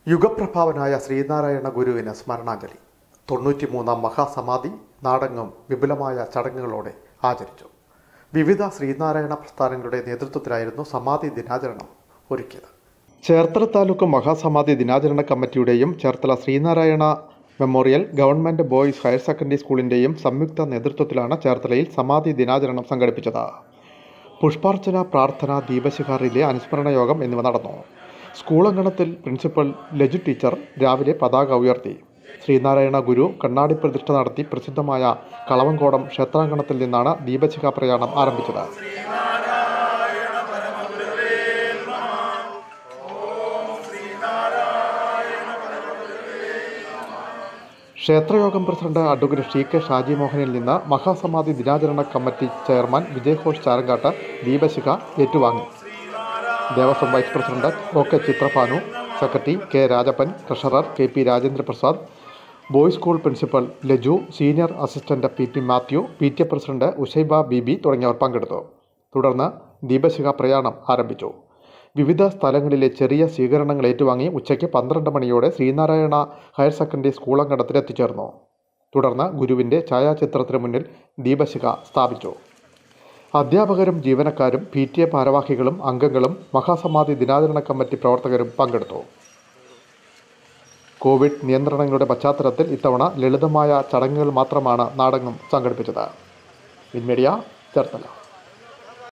യുഗപ്രഭാവനായ ശ്രീനാരായണ ഗുരുവിന് സ്മരണാഞ്ജലി തൊണ്ണൂറ്റിമൂന്നാം മഹാസമാധി നാടകം വിപുലമായ ചടങ്ങുകളോടെ ആചരിച്ചു വിവിധ ശ്രീനാരായണ പ്രസ്ഥാനങ്ങളുടെ നേതൃത്വത്തിലായിരുന്നു സമാധി ദിനാചരണം ഒരുക്കിയത് ചേർത്തല താലൂക്ക് മഹാസമാധി ദിനാചരണ കമ്മിറ്റിയുടെയും Cherthala Sreenarayana memorial government boys higher secondary സ്കൂളിന്റെയും സംയുക്ത നേതൃത്വത്തിലാണ് ചേർത്തലയിൽ സമാധി ദിനാചരണം സംഘടിപ്പിച്ചത് പുഷ്പാർച്ചന പ്രാർത്ഥന ദീപശിഖ റിലേ അനുസ്മരണ യോഗം എന്നിവ നടന്നു സ്കൂൾ അങ്കണത്തിൽ പ്രിൻസിപ്പൽ ലജു ടീച്ചർ രാവിലെ പതാക ഉയർത്തി ശ്രീനാരായണ ഗുരു കണ്ണാടി പ്രതിഷ്ഠ നടത്തി പ്രസിദ്ധമായ കളവങ്കോടം ക്ഷേത്രാങ്കണത്തിൽ നിന്നാണ് ദീപശിഖ പ്രയാണം ആരംഭിച്ചത് ക്ഷേത്രയോഗം president advocate T K Shaji മോഹനിൽ നിന്ന് മഹാസമാധി ദിനാചരണ കമ്മിറ്റി ചെയർമാൻ വിജയഘോഷ് ചാരങ്കാട്ട് ദീപശിഖ ഏറ്റുവാങ്ങി Devaswom vice president O K Chithrabhanu secretary K Rajappan treasurer K P Rajendraprasad boys school principal Laju senior assistant P P Mathew P T A president Ushaiba Bibi തുടങ്ങിയവർ പങ്കെടുത്തു തുടർന്ന് ദീപശിഖ പ്രയാണം ആരംഭിച്ചു വിവിധ സ്ഥലങ്ങളിലെ ചെറിയ സ്വീകരണങ്ങൾ ഏറ്റുവാങ്ങി ഉച്ചയ്ക്ക് പന്ത്രണ്ട് മണിയോടെ ശ്രീനാരായണ ഹയർ സെക്കൻഡറി സ്കൂൾ അങ്കണത്തിൽ എത്തിച്ചേർന്നു തുടർന്ന് ഗുരുവിൻ്റെ ഛായാചിത്രത്തിന് മുന്നിൽ ദീപശിഖ സ്ഥാപിച്ചു അധ്യാപകരും ജീവനക്കാരും പി ടി എ ഭാരവാഹികളും അംഗങ്ങളും മഹാസമാധി ദിനാചരണ കമ്മിറ്റി പ്രവർത്തകരും പങ്കെടുത്തു കോവിഡ് നിയന്ത്രണങ്ങളുടെ പശ്ചാത്തലത്തിൽ ഇത്തവണ ലളിതമായ ചടങ്ങുകൾ മാത്രമാണ് നാടകം സംഘടിപ്പിച്ചത് വിൻമീഡിയ ചേർത്തല